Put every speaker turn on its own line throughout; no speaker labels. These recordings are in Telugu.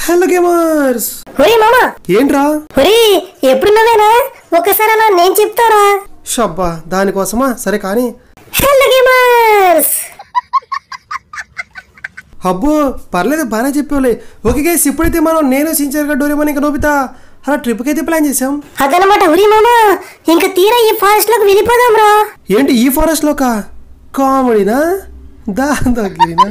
హలో గేమర్స్
ఒరే మామ
ఏంట్రా
ఒరే ఎప్పుడున్నావేనా ఒకసారి అలా నేను చెప్తారా
షబ్బా దానికోసమా సరే కానీ
హలో గేమర్స్
అబ్బో పర్లేదు బాగానే చెప్పేవాళ్ళే ఓకే గైస్ ఇప్పుడైతే మనం నేను సిన్సియర్గా డోరేమని ఇంకా నోబితా అలా ట్రిప్కి అయితే ప్లాన్ చేసాం
అదనమాట ఒరే మామ ఇంకా తీరా ఈ ఫారెస్ట్ లోకి వెళ్ళిపోదాం రా
ఏంటి ఈ ఫారెస్ట్లోకా కామెడీనా దా దగ్గరినా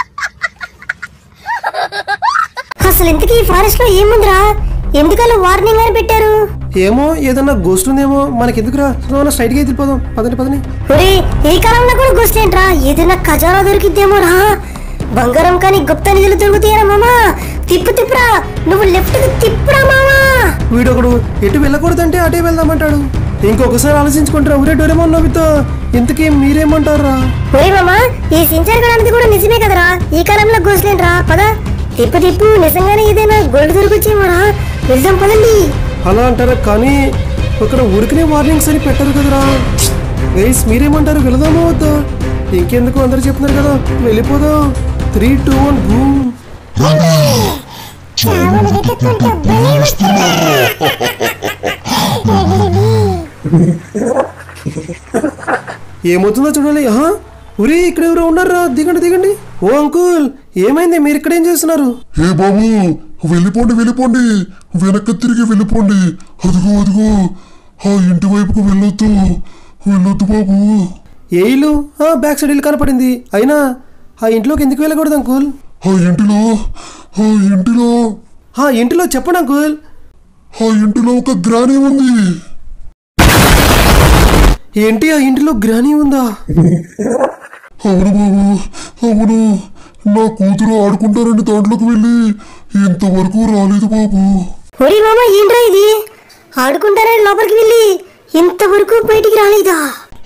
అసలు ఇంతకీ ఈ ఫారెస్ట్ లో ఏముందిరా ఎందుకలా వార్నింగ్ అని పెట్టారు
ఏమో ఏదన్నా గోస్ట్ ఉందేమో మనకి ఎందుకురా స్ట్రైట్గా వెళ్ళిపోదాం పదండి పదని
ఒరే ఈ కాలంలో కూడా గుర్తులేంట్రా ఏదైనా ఖజానా దొరికిద్దేమో రా బంగారం కానీ గుప్త నిధులు దొరుకుతాయరా మామా తిప్పు తిప్పురా నువ్వు లెఫ్ట్ కి తిప్పురా మామా
వీడొకడు ఎటు వెళ్ళకూడదంటే అటే వెళ్దామంటాడు ఇంకొకసారి ఆలోచించుకుంటారా ఒరే డోరేమోన్ నోబితో ఇంతకీ మీరేమంటారా
ఒరే మామా ఈ సించార్ గడానికి కూడా నిజమే కదరా ఈ కాలంలో గుర్తులేంట్రా పద తిప్పు తిప్పు నిజంగానే ఏదైనా గోల్డ్ దొరికొచ్చేమోరా వెళ్దాం పదండి
అలా అంటారా కానీ అక్కడ ఉరికినే వార్నింగ్స్ అని పెట్టరు కదరా గైస్ మీరేమంటారు వెళదామా వద్దా ఇంకెందుకు అందరు చెప్తున్నారు కదా వెళ్ళిపోదాం త్రీ టూ వన్ బూమ్ ఏమవుతుందో చూడాలి ఆహా ఉరి ఇక్కడ ఎవరో ఉన్నారా దిగండి దిగండి ఓ అంకుల్ ఏమైంది మీరు ఇక్కడ ఏం చేస్తున్నారు
ఏ బాబు వెళ్ళిపోండి వెళ్ళిపోండి వెనక్కి తిరిగి వెళ్ళిపోండి అదిగో అదిగో ఆ ఇంటి వైపుకు వెళ్ళొద్దు వెళ్ళొద్దు బాబు
ఏ ఇల్లు ఆ, బ్యాక్ సైడ్ ఇల్లు కనపడింది అయినా ఆ ఇంట్లోకి ఎందుకు వెళ్ళకూడదు అంకుల్
ఆ ఇంటిలో ఆ ఇంటిలో
ఆ ఇంటిలో చెప్పండి అంకుల్
ఆ ఇంటిలో ఒక గ్రాని ఉంది
ఏంటి ఆ ఇంటిలో గ్రానీ ఉందా
అవును బాబు అవును నా కూతురు ఆడుకుంటారని దాంట్లోకి వెళ్ళి ఇంతవరకు రాలేదు బాబు
ఒరే మామ ఏంట్రా ఇది ఆడుకుంటారని లోపలికి వెళ్ళి ఇంతవరకు బయటికి రాలేదా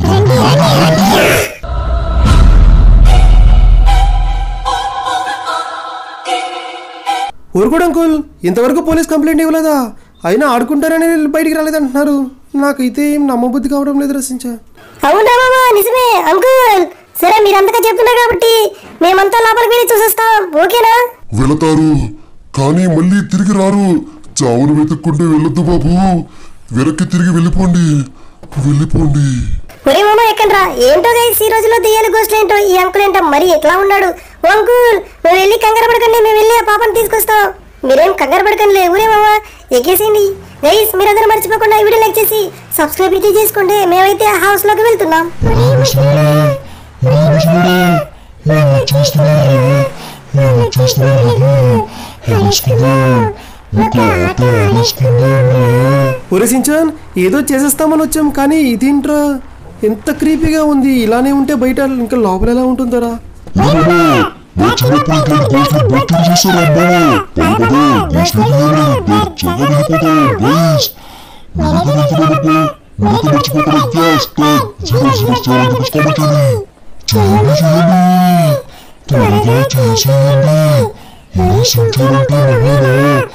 ఊరుకోడు అంకుల్ ఇంతవరకు పోలీస్ కంప్లైంట్ ఇవ్వలేదా అయినా ఆడుకుంటారని బయటికి రాలేదంటున్నారు నాకైతే ఏం నమ్మబుద్ధి కావడం లేదు రసించా
అవునా మామ నిజమే అంకుల్ సరే మీరంతగా చెప్తున్నారు కాబట్టి మేమంతా లోపలికి వెళ్ళి చూసేస్తాం ఓకేనా
వెళతారు కానీ మళ్ళీ తిరిగి రారు చావును వెతుక్కుంటే వెళ్ళొద్దు బాబు వెనక్కి తిరిగి వెళ్ళిపోండి వెళ్ళిపోండి
ఒరే మామ ఎక్కండ్రా ఏంటో గైస్ ఈ రోజులో దెయ్యాలు గోస్టులు ఏంటో ఈ అంకుల్ ఏంటో మరి ఎట్లా ఉన్నాడు ఓ అంకుల్ మేము వెళ్ళి కంగారు పడకండి మేము వెళ్ళి ఆ పాపని తీసుకొస్తాం మీరేం కంగారు పడకండి ఊరే మామ ఎక్కేసేయండి గైస్ మీరందరూ మర్చిపోకుండా ఈ వీడియో లైక్ చేసి సబ్స్క్రైబ్ అయితే చేసుకోండి మేమైతే ఆ హౌస్ లోకి వెళ్తున్నాం
ఒరే సించాన్ ఏదో చేసేస్తామని వచ్చాం కానీ ఇదేంట్రా ఎంత క్రీపీగా ఉంది ఇలానే ఉంటే బయట ఇంకా లోపల ఎలా ఉంటుందరా
మా చిన్నప్పుడు ఇట్లాంటి గోల్ఫ్ బొత్తులు చేశారు అమ్మా పద పద గోల్ఫ్ చాలా వెళ్ళిపోతాం గైస్ వెనక వెళ్తున్నప్పుడు వెనక మర్చిపోకుండా gas ten zero zero seven పుస్తకం చేయండి చేయండి త్వరగా చేసేయండి ఏ సంచారంటే నవ్వేరా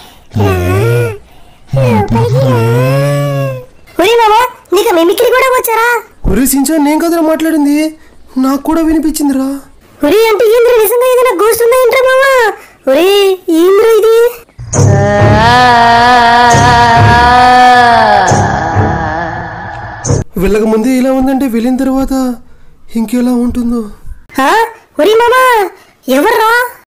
ఒరే మామ నీకు మిమిక్రీ కూడా వచ్చారా
ఒరే సించాన్ నేను కదరా మాట్లాడింది నాకు కూడా వినిపించిందిరా
ఒరే అంటే ఏంద్ర నిజంగా ఏదైనా గోస్ట్ ఉందా ఏంట్రా మామ ఒరే ఏంద్ర ఇది
వెళ్ళక ముందే ఇలా ఉందంటే వెళ్ళిన తర్వాత ఇంకెలా ఉంటుందో
ఆ? ఒరే మామ ఎవర్రా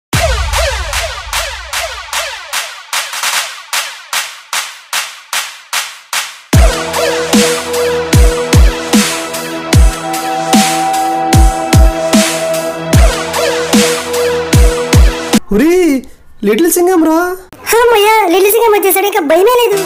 ఒరే లిటిల్ సింగం రా
అమ్మయ్య లిటిల్ సింగం వచ్చేసాడు ఇక భయమే లేదు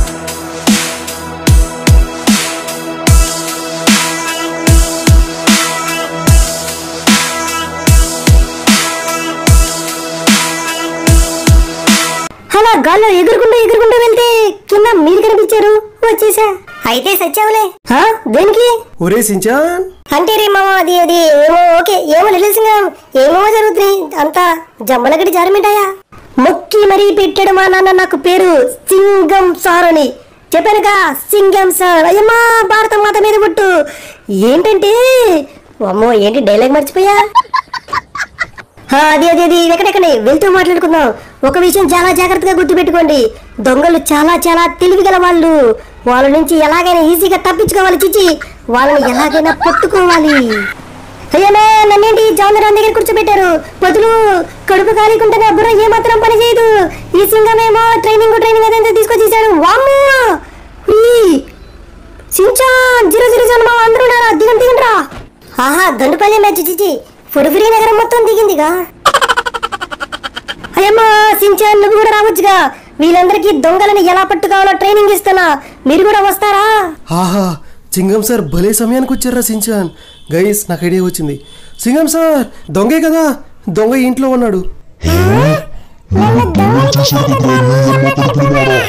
అలా గాల్లో ఎగురుకుంటూ ఎగురుకుంటూ వెళ్తే కింద మీరు కనిపించారు వచ్చేసా అయితే సచ్చావులే ఆ? దేనికి
ఒరే సించాన్
అంటే రే మామ అది అది ఏమో ఓకే ఏమో లిటిల్ సింగం ఏమో జరుగుతున్నాయి అంతా జమ్మలగడి జారమిటాయా మొక్కి మరీ పెట్టాడు మా నాన్న నాకు పేరు సింగం సార్ అని చెప్పానుగా సింగం సార్ అయ్యమ్మా భారత మాత మీద పుట్టు ఏంటంటే అమ్మో ఏంటి డైలాగ్ మర్చిపోయా ఆ, అది అది అది ఎక్కడెక్కడే వెళ్తూ మాట్లాడుకుందాం ఒక విషయం చాలా జాగ్రత్తగా గుర్తుపెట్టుకోండి దొంగలు చాలా చాలా తెలివిగల వాళ్ళు వాళ్ళ నుంచి ఎలాగైనా ఈజీగా తప్పించుకోవాలి చిచి వాళ్ళని ఎలాగైనా పట్టుకోవాలి అయ్యనా నన్నేంటి జౌందరాన్ దగ్గర కూర్చోబెట్టారు బదులు కడుపు కాలికుంటేనే బుర్ర ఏమాత్రం పని చేయదు ఈ సింగమేమో ట్రైనింగ్ ట్రైనింగ్ అదంతా తీసుకొచ్చేసాడు వామ్మో ఈ సించాన్ జీరో జీరో జన్మ అందరూ ఉన్నారా దిగండి దిగండిరా ఆహా గండుపల్లి మ్యాచ్ చిచి ఫుడిఫ్రీ నగరం మొత్తం దిగిందిగా అయ్యమ్మా సించాన్ నువ్వు కూడా రావచ్చుగా వీళ్ళందరికీ దొంగలను ఎలా పట్టుకోవాలో ట్రైనింగ్ ఇస్తున్నా మీరు కూడా వస్తారా
ఆహా సింగం సార్ భలే సమయానికి వచ్చారా సించాన్ గైస్ నాకు ఐడియా వచ్చింది సింగం సార్ దొంగే కదా దొంగ ఇంట్లో ఉన్నాడు
దొంగలు చేశారు కదరా మీరమ్మ కడుపులు వాడా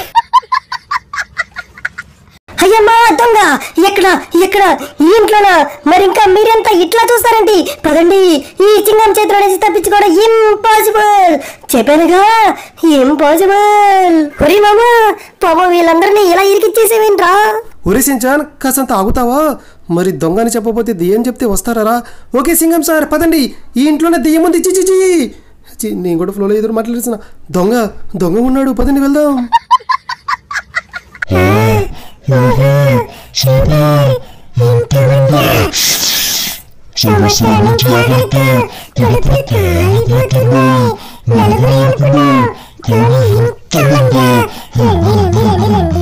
అయ్యమ్మా దొంగ ఎక్కడ ఎక్కడ ఈ ఇంట్లోనా మరి ఇంకా మీరెంత ఇట్లా చూస్తారండి పదండి ఈ సింగం చేతిలో నుంచి తప్పించుకోవడం ఇంపాసిబుల్ చెప్పానుగా ఇంపాసిబుల్ ఒరే మామ పాపం వీళ్ళందరినీ ఇలా ఇరికిచ్చేసేవేంట్రా
ఒరే సించాన్ కాసంత ఆగుతావా మరి దొంగ అని చెప్పకపోతే దెయ్యం చెప్తే వస్తారా ఓకే సింగం సార్ పదండి ఈ ఇంట్లోనే దెయ్యం ఉంది చి చి, చి చి, నేను కూడా ఫ్లోలో ఎదురు మాట్లాడుతున్నా దొంగ దొంగ ఉన్నాడు పదండి వెళ్దాం
సూపర్ ఇంతమంది సంవత్సరాల జాగ్రత్త కడుపులు కాలిపోతున్నా నలుగురు అనుకున్నా కానీ ఇంతమంది రండి రండి రండి రండి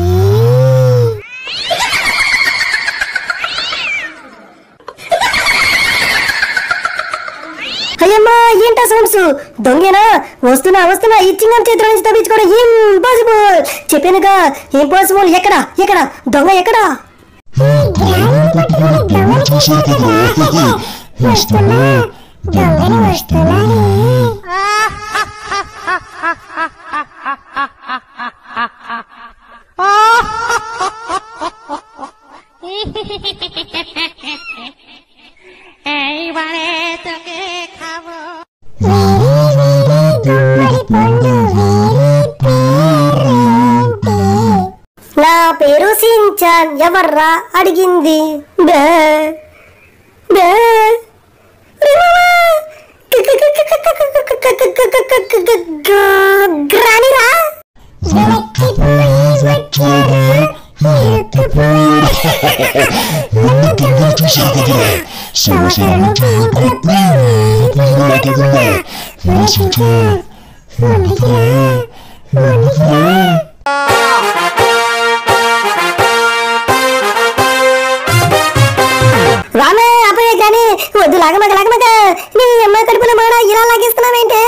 అయ్యమ్మా ఏంటా సౌండ్స్ దొంగేనా వస్తున్నా వస్తున్నా ఈ చింగం చేతిలో నుంచి తప్పించుకోవడం ఇంపాసిబుల్ చెప్పానుగా ఇంపాసిబుల్ ఎక్కడ ఎక్కడ దొంగ ఎక్కడ
గ్రామం పట్టుకుని దొంగలు చేశారు కదరా వస్తున్నా దొంగలు వస్తున్నాయి
এইবারে তোকে খাবো
వేరే వేరే గుమ్మడి పండు వేరే పేరేంటి
నా పేరు సించాన్ ఎవర్రా అడిగింది బే బే గ్రానిరా
వెనక్కిపోయి వచ్చాడు ఎత్తిపోయాడు నన్ను దొంగలు చేశారు కదరా సంవత్సరాల జాగ్రత్త పోయాడు కదరా వలసించా వండికిరా వండికిరా
రామే అబ్బాయి కానీ వద్దు లాగమక లాగమక నీ అమ్మ కడుపులో మాడ ఇలా లాగేస్తున్నావేంటే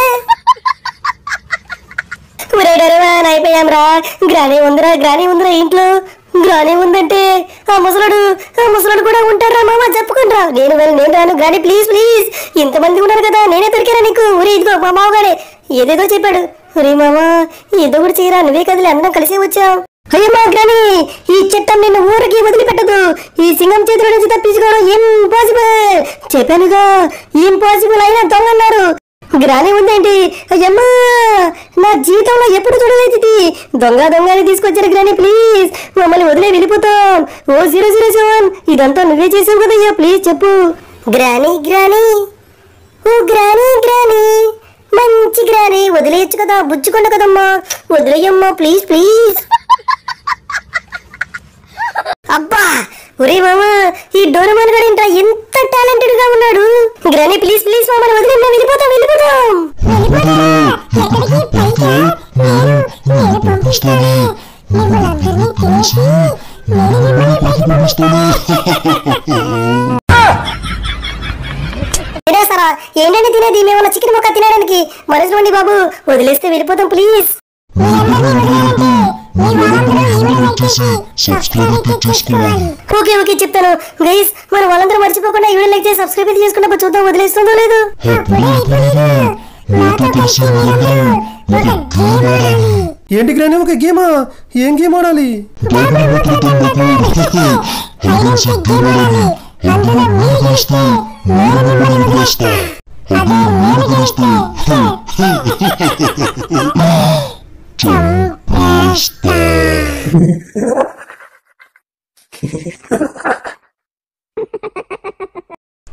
అయిపోయాం రా గ్రానీ ఉందిరా గ్రానీ ఉందిరా ఇంట్లో గ్రానీ ఉందంటే ఆ ముసలుడు ఆ ముసలుడు కూడా ఉంటారా మామ చెప్పుకుంటా నేను వెళ్ళి నేను రాను గ్రానీ ప్లీజ్ ప్లీజ్ ఇంతమంది ఉన్నారు కదా నేనే దొరికారా నీకు ఊరి ఇదిగో మా మామగాడే ఏదేదో చెప్పాడు ఒరే మామ ఏదో కూడా చేయరా నువ్వే కదిలే అందరం కలిసే వచ్చాం అయ్యమ్మా గ్రాని ఈ చట్టం నిన్ను ఊరికి వదిలిపెట్టదు ఈ సింగం చేతిలో నుంచి తప్పించుకోవడం ఇంపాసిబుల్ చెప్పానుగా ఇంపాసిబుల్ అయినా దొంగ అన్నారు గ్రాని ఉందేంటి అయ్యమ్మా నా జీవితంలో ఎప్పుడు చూడలేదు ఇది దొంగ దొంగ అని తీసుకొచ్చారు గ్రాని ప్లీజ్ మమ్మల్ని వదిలే వెళ్ళిపోతాం ఓ జీరో జీరో సెవెన్ ఇదంతా నువ్వే చేసావు కదయ్యా ప్లీజ్ చెప్పు గ్రాని గ్రాని ఓ గ్రాని గ్రాని మంచి గ్రాని వదిలేయచ్చు కదా బుచ్చుకొండ కదమ్మా వదిలేయమ్మా ప్లీజ్ ప్లీజ్ అబ్బా ఒరే మామ ఈ డోరమాన్ గడు ఇంత ఎంత టాలెంటెడ్ గా ఉన్నాడు గ్రాని ప్లీజ్ ప్లీజ్ మామని వదిలేమ్మా వెళ్ళిపోతాం వెళ్ళిపోతాం
వెళ్ళిపోతారా ఎక్కడికి పైకి నేను నేను పంపిస్తాను మిమ్మల్ని కలిసి నేను మిమ్మల్ని పైకి పంపిస్తాను
తినేస్తారా ఏంటంటే తినేది మేమన్నా చికెన్ మొక్క తినడానికి మనసు నుండి బాబు వదిలేస్తే వెళ్ళిపోతాం ప్లీజ్
మీ అందరినీ వదిలేయండి మీ వాళ్ళందరూ ఈమెయిల్ వచ్చేసి సబ్స్క్రైబ్ క్లిక్ చేసుకోవాలి
ఓకే ఓకే చెప్తాను గైస్ మన వాళ్ళందరూ మర్చిపోకుండా ఈ వీడియో లైక్ చేసి సబ్స్క్రైబ్ అయితే చేసుకున్నప్పుడు చూద్దాం వదిలేస్తుందో లేదు
అప్పుడే అయిపోయిందా నాతో కలిసి మీరందరూ ఒక గేమ్ ఆడాలి
ఏంటి గ్రాని ఒక గేమా ఏం గేమ్ ఆడాలి
డబ్బులు కొట్టుకుంటూ హైడెన్ సీక్ గేమ్ ఆడాలి అందులో మీరు గెలిస్తే నేను మిమ్మల్ని వదిలేస్తా అదే నేను గెలిస్తే చంపేస్తా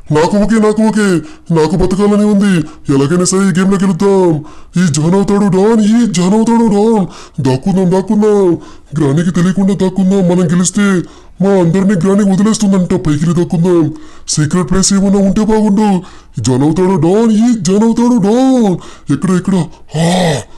నాకు ఓకే నాకు ఓకే నాకు బతకాలని ఉంది ఎలాగైనా సరే ఈ గేమ్ లో గెలుద్దాం ఈ జాన్ అవుతాడు డాన్ ఈ జాన్ అవుతాడు డాన్ దాక్కుందాం దాక్కుందాం గ్రానికి తెలియకుండా దాక్కుందాం మనం గెలిస్తే మా అందరినీ గ్రాని వదిలేస్తుందంట పైకి దక్కుందాం సీక్రెట్ ప్లేస్ ఏమన్నా ఉంటే బాగుండు ఈ జాన్ అవుతాడు డాన్ ఈ జాన్ అవుతాడు డాన్ ఎక్కడ ఎక్కడ ఆ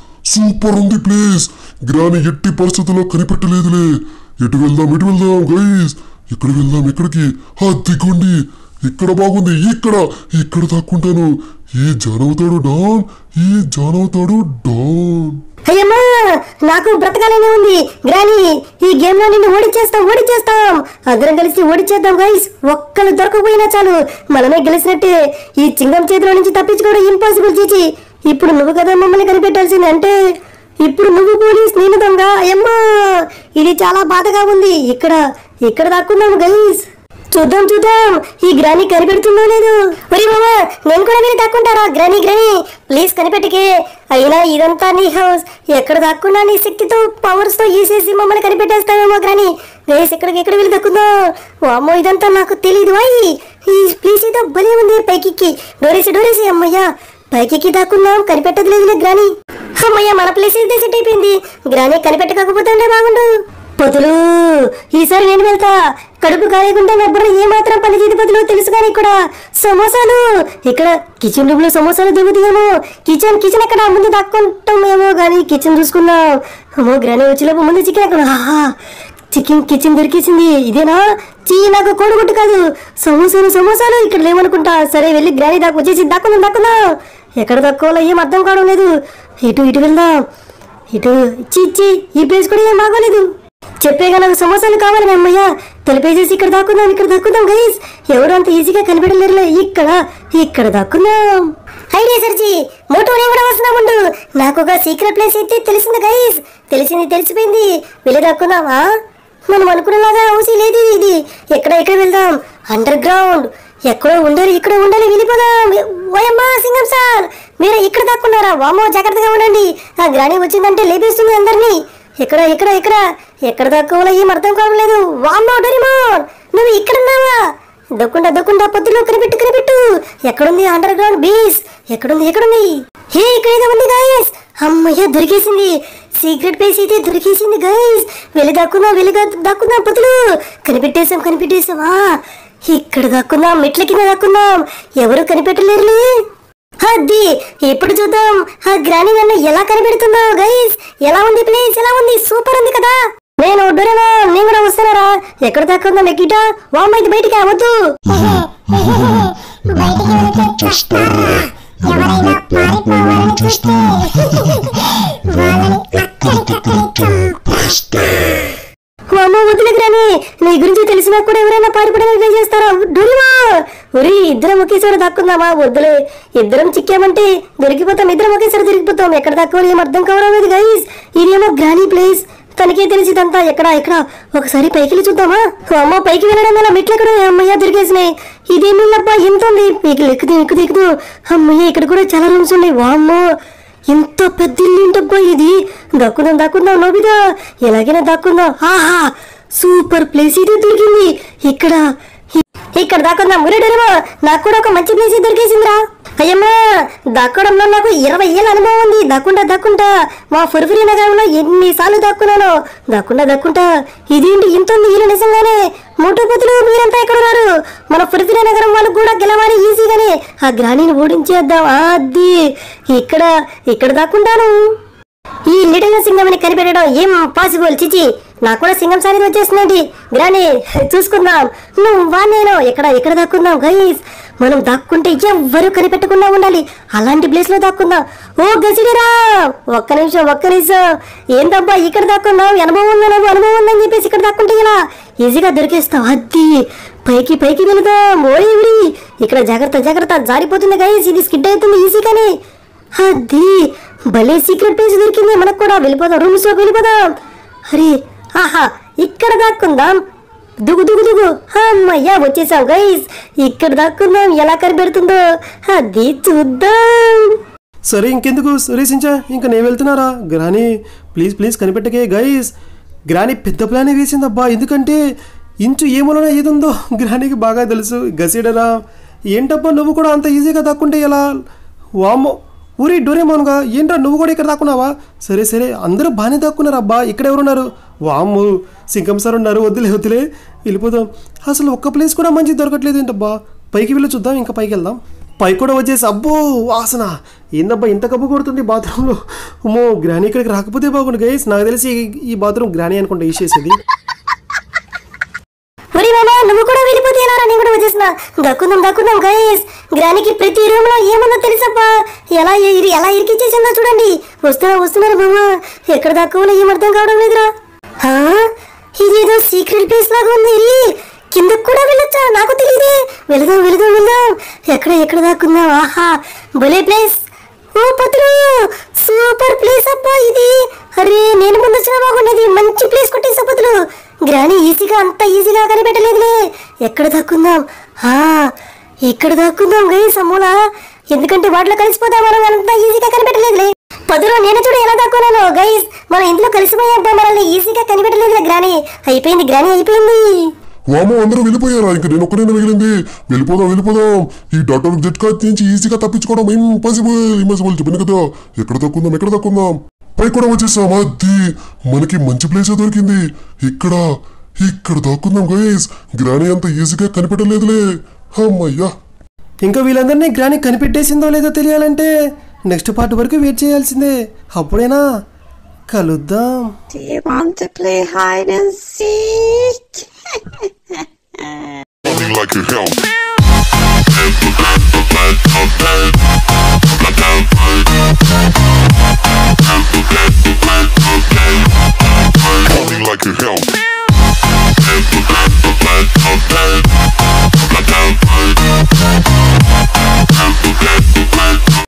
సూపర్ ఉంది ప్లేస్ గ్రాని ఎట్టి పరిస్థితుల్లో కనిపెట్టలేదులే ఎటు వెళ్దాం ఎటు వెళ్దాం గైస్ ఎక్కడ వెళ్దాం ఎక్కడికి ఆ దిగండి ఇక్కడ బాగుంది ఇక్కడ ఇక్కడ దాక్కుంటాను ఈ జానవుతాడు డాన్ ఈ జానవుతాడు డాన్
అయ్యమ్మా నాకు బ్రతకాలనే ఉంది గ్రాని ఈ గేమ్ లో నిన్ను ఓడిచేస్తాం ఓడిచేస్తాం అందరం కలిసి ఓడిచేద్దాం గైస్ ఒక్కరు దొరకపోయినా చాలు మనమే గెలిచినట్టే ఈ చింగం చేతిలో నుంచి తప్పించుకోవడం ఇంపాసిబుల్ చీచి ఇప్పుడు నువ్వు కదా మమ్మల్ని కనిపెట్టాల్సింది అంటే ఇప్పుడు నువ్వు పోలీస్ నేను దొంగ అయ్యమ్మా ఇది చాలా బాధగా ఉంది ఇక్కడ ఇక్కడ దాక్కుందాం గైస్ చూద్దాం చూద్దాం ఈ గ్రాని కనిపెడుతుందో లేదు ఒరి మామా నేను కూడా మీరు దాక్కుంటారా గ్రాని గ్రాని ప్లీజ్ కనిపెట్టకే అయినా ఇదంతా నీ హౌస్ ఎక్కడ దాక్కున్నా నీ శక్తితో పవర్స్ తో ఈసేసి మమ్మల్ని కనిపెట్టేస్తావేమో గ్రాని గైస్ ఎక్కడికి ఎక్కడ వెళ్ళి దక్కుందా వామ్మో ఇదంతా నాకు తెలియదు అయ్యి ఈ ప్లీజ్ ఏదో భలే ఉంది పైకి డోరేసి డోరేసి అమ్మయ్యా పైకి దాక్కుందాం కనిపెట్టదులేదులే గ్రాని అమ్మయ్య మన ప్లేస్ అయితే సెట్ అయిపోయింది గ్రాని కనిపెట్టకపోతే ఉంటే బాగుండు పొతులు ఈసారి నేను వెళ్తా కడుపు కాలేకుండా నా బుర్ర ఏమాత్రం పని చేతి పొతులు తెలుసు కానీ ఇక్కడ సమోసాలు ఇక్కడ కిచెన్ రూమ్ లో సమోసాలు దిగుతాయేమో కిచెన్ కిచెన్ ఎక్కడ ముందు దాక్కుంటామేమో కానీ కిచెన్ చూసుకున్నాం అమ్మో గ్రాని వచ్చేలోపు ముందు చికెన్ ఎక్కడ ఆహా చికెన్ కిచెన్ దొరికేసింది ఇదేనా చీ నాకు కోడిగుడ్డు కాదు సమోసాలు సమోసాలు ఇక్కడ లేవనుకుంటా సరే వెళ్ళి గ్రాని దాకా వచ్చేసి దాక్కుందాం దాక్కుందాం ఎక్కడ దక్కోవాలో ఏం అర్థం కావడం లేదు ఇటు ఇటు వెళ్దాం ఇటు ఇచ్చి ఇచ్చి ఈ ప్లేస్ కూడా ఏం బాగోలేదు చెప్పేగా నాకు సమోసాలు కావాలి అమ్మయ్య తెలిపేసేసి ఇక్కడ దాక్కుందాం ఇక్కడ దాక్కుందాం గైస్ ఎవరు అంత ఈజీగా కనిపెట్టలేరులే ఇక్కడ ఇక్కడ దాక్కుందాం ఐడియా సర్జీ మోటో నేను కూడా వస్తున్నాముండు నాకు ఒక సీక్రెట్ ప్లేస్ అయితే తెలిసింది గైస్ తెలిసింది తెలిసిపోయింది వెళ్ళి దాక్కుందామా మనం అనుకున్నలాగా హౌసీ లేదు ఇది ఎక్కడ ఎక్కడ వెళ్దాం అండర్ గ్రౌండ్ ఎక్కడో ఉండాలి ఇక్కడ ఉండాలి వెళ్ళిపోదాం ఓయమ్మా సింగం సార్ మీరు ఇక్కడ దాక్కున్నారా వామో జాగ్రత్తగా ఉండండి ఆ గ్రాని వచ్చిందంటే లేపేస్తుంది అందరినీ ఎక్కడ ఎక్కడ ఎక్కడ ఎక్కడ దక్కువలో ఏం అర్థం కావట్లేదు వామ్మో డోరిమోన్ నువ్వు ఇక్కడ ఉన్నావా దక్కుండా దక్కుండా పొద్దులో కనిపెట్టు కనిపెట్టు ఎక్కడుంది అండర్ గ్రౌండ్ బేస్ ఎక్కడుంది ఎక్కడుంది హే ఇక్కడ ఏదో ఉంది గాయస్ అమ్మయ్య దొరికేసింది సీక్రెట్ ప్లేస్ అయితే దొరికేసింది గైస్ వెళ్ళి దాక్కుందాం వెళ్ళి దా- దాక్కుందాం పొద్దులు కనిపెట్టేసాం కనిపెట్టేసామా ఇక్కడ దాక్కుందాం మెట్ల కింద దాక్కుందాం ఎవరు కనిపెట్టలేరులే అది ఇప్పుడు చూద్దాం ఆ గ్రాని నన్ను ఎలా కనిపెడుతుందో గైస్ ఎలా ఉంది ప్లేస్ ఎలా ఉంది సూపర్ ఉంది కదా నేను డోరేమో నేను కూడా వస్తున్నారా ఎక్కడ దాకా ఉందా మెక్కిటా వామ్మ ఇది బయటికి అవద్దు
బయటికి వెళ్తే చూస్తారా ఎవరైనా పారిపోవాలని చూస్తే వాళ్ళని అక్కడికక్కడే చంపేస్తా
వామ్మ వదిలే గ్రాని నీ గురించి తెలిసినా కూడా ఎవరైనా పారిపోవడానికి ట్రై చేస్తారా డోరేమో ఒరి ఇద్దరం ఒకేసారి దాక్కుందామా వద్దులే ఇద్దరం చిక్కామంటే దొరికిపోతాం ఇద్దరం ఒకేసారి దొరికిపోతాం ఎక్కడ దాక్కోవాలి ఏం అర్థం కావడం లేదు గైస్ ఇదేమో గ్రానీ ప్లేస్ తనకే తెలిసిదంతా ఎక్కడ ఎక్కడ ఒకసారి పైకి వెళ్ళి చూద్దామా అమ్మ పైకి వెళ్ళడం వల్ల మెట్లు ఎక్కడ అమ్మయ్య దొరికేసినాయి ఇదేమిల్లబ్బా ఎంత ఉంది పైకి ఎక్కుదు ఎక్కుదు ఎక్కుదు అమ్మయ్య ఇక్కడ కూడా చాలా రూమ్స్ ఉన్నాయి వామ్మో ఎంత పెద్ద ఇల్లు ఏంటబ్బా ఇది దక్కుందాం దక్కుందాం నోబిదా ఎలాగైనా దక్కుందాం ఆహా సూపర్ ప్లేస్ ఇది దొరికింది ఇక్కడ ఇ- ఇక్కడ దాక్కుందాం మురేడరేమో నాకు కూడా ఒక మంచి ప్లేస్ దొరికేసిందిరా అయ్యమ్మా దక్కడంలో నాకు ఇరవై ఏళ్ళ అనుభవం ఉంది దక్కుంటా దక్కుంటా మా ఫుర్ఫురి నగరంలో ఎన్నిసార్లు దక్కున్నాను దక్కుంటా దక్కుంటా ఇదేంటి ఇంత ఉంది ఇల్లు నిజంగానే మూటోపతులు మీరంతా ఎక్కడ ఉన్నారు మన ఫుర్ఫురి నగరం వాళ్ళు కూడా గెలవాలి ఈజీగానే ఆ గ్రాణిని ఓడించేద్దాం అది ఇక్కడ ఇక్కడ దాక్కుంటాను ఈ లిటిల్ సింగంని కనిపెట్టడం ఏం పాసిబుల్ చిచి నాకు కూడా సింగం సారీ వచ్చేస్తుందండి గ్రాని చూసుకుందాం నువ్వు వా నేను ఎక్కడ ఎక్కడ దాక్కుందాం గైస్ మనం దాక్కుంటే ఎవ్వరూ కనిపెట్టకుండా ఉండాలి అలాంటి ప్లేస్ లో దాక్కుందాం ఓ గసిడిరా ఒక్క నిమిషం ఒక్క నిమిషం ఏందబ్బా ఇక్కడ దాక్కున్నావు అనుభవం ఉందా నువ్వు అనుభవం ఉందని చెప్పేసి ఇక్కడ దాక్కుంటే ఇలా ఈజీగా దొరికేస్తావు అద్ది పైకి పైకి వెళదాం ఓడి ఇవిడి ఇక్కడ జాగ్రత్త జాగ్రత్త జారిపోతుంది గైస్ ఇది స్కిడ్ అవుతుంది ఈజీగానే అది భలే సీక్రెట్ ప్లేస్ దొరికింది మనకు కూడా వెళ్ళిపోదాం రూమ్స్ లోకి వెళ్ళిపోదాం అరే ఆహా ఇక్కడ దాక్కుందాం దుగు దుగు దుగు అమ్మయ్యా వచ్చేసాం గైస్ ఇక్కడ దాక్కుందాం ఎలా కనిపెడుతుందో అది చూద్దాం
సరే ఇంకెందుకు సురేషించా ఇంకా నేను వెళ్తున్నారా గ్రాని ప్లీజ్ ప్లీజ్ కనిపెట్టకే గైస్ గ్రాని పెద్ద ప్లానే వేసిందబ్బా ఎందుకంటే ఇంచు ఏమోనో ఏదుందో గ్రానికి బాగా తెలుసు గసిడరా ఏంటబ్బా నువ్వు కూడా అంత ఈజీగా దాక్కుంటే ఎలా వామ్మో ఊరి డోరేమోన్గా ఏంట్రా నువ్వు కూడా ఇక్కడ దాక్కున్నావా సరే సరే అందరూ బాగానే దాక్కున్నారు అబ్బా ఇక్కడ ఎవరున్నారు వామ్ము సింకం సార్ ఉన్నారు వద్దులే వద్దులే వెళ్ళిపోదాం అసలు ఒక్క ప్లేస్ కూడా మంచి దొరకట్లేదు ఏంటబ్బా పైకి వెళ్ళి చూద్దాం ఇంకా పైకి వెళ్దాం పైకి కూడా వచ్చేసి అబ్బో వాసన ఏందబ్బా ఇంత కబ్బు కొడుతుంది బాత్రూంలో అమ్మో గ్రానీ ఇక్కడికి రాకపోతే బాగుండు గైస్ నాకు తెలిసి ఈ- ఈ బాత్రూమ్ గ్రానీ అనుకుంటా యూస్ చేసేది
ఒరే మామ నువ్వు కూడా వెళ్ళిపోతే ఎలా రా? నేను కూడా వచ్చేసిన దక్కుందాం దక్కుందాం గైస్ గ్రానికి ప్రతి రూమ్ లో ఏముందో తెలుసప్పా ఎలా ఇరి- ఎలా ఇరికిచ్చేసిందో చూడండి వస్తున్నా వస్తున్నారు మామ ఎక్కడ దాక్కోవాలో ఏం అర్థం కావడం లేదురా హా? ఇదేదో సీక్రెట్ ప్లేస్ లాగా ఉంది ఇరి. కిందకు కూడా వెళ్ళొచ్చా నాకు తెలియదే వెళదాం వెళదాం వెళదాం ఎక్కడ ఎక్కడ దాక్కుందాం ఆహా భలే ప్లేస్ ఓ పతులు సూపర్ ప్లేస్ అబ్బా ఇది అరే నేను ముందు వచ్చినా బాగుండేది మంచి ప్లేస్ కొట్టేసా పతులు గ్రాని ఈజీగా అంత ఈజీగా కనిపెట్టలేదులే ఎక్కడ దాక్కుందాం ఆ ఇక్కడ దాక్కుందాం గై సమూల ఎందుకంటే వాటిలో కలిసిపోతాం మనం అంత ఈజీగా కనిపెట్టలేదులే పదులో నేను చూడు ఎలా దాక్కున్నాను గైస్ మనం ఇంట్లో కలిసిపోయాబ్బా మనల్ని ఈజీగా కనిపెట్టలేదులే గ్రాని అయిపోయింది గ్రాని అయిపోయింది
వామో అందరూ వెళ్ళిపోయారా ఇంక నేను ఒక్కనే మిగిలింది వెళ్ళిపోదాం వెళ్ళిపోదాం ఈ డాక్టర్ జెట్ కార్ నుంచి ఈజీగా తప్పించుకోవడం ఇంపాసిబుల్ ఇంపాసిబుల్ చెప్పాను కదా ఎక్కడ తక్కుందాం ఎక్కడ తక్కుందాం పై కూడా వచ్చేసాం అది మనకి మంచి ప్లేస్ దొరికింది ఇక్కడ ఇక్కడ దాక్కుందాం గైస్ గ్రానీ అంత ఈజీగా కనిపెట్టలేదులే అమ్మయ్యా
ఇంకా వీళ్ళందరినీ గ్రాని కనిపెట్టేసిందో లేదో తెలియాలంటే నెక్స్ట్ పార్ట్ వరకు వెయిట్ చేయాల్సిందే అప్పుడేనా కలుద్దాం
Do you want to play hide and seek?
Running like a hell.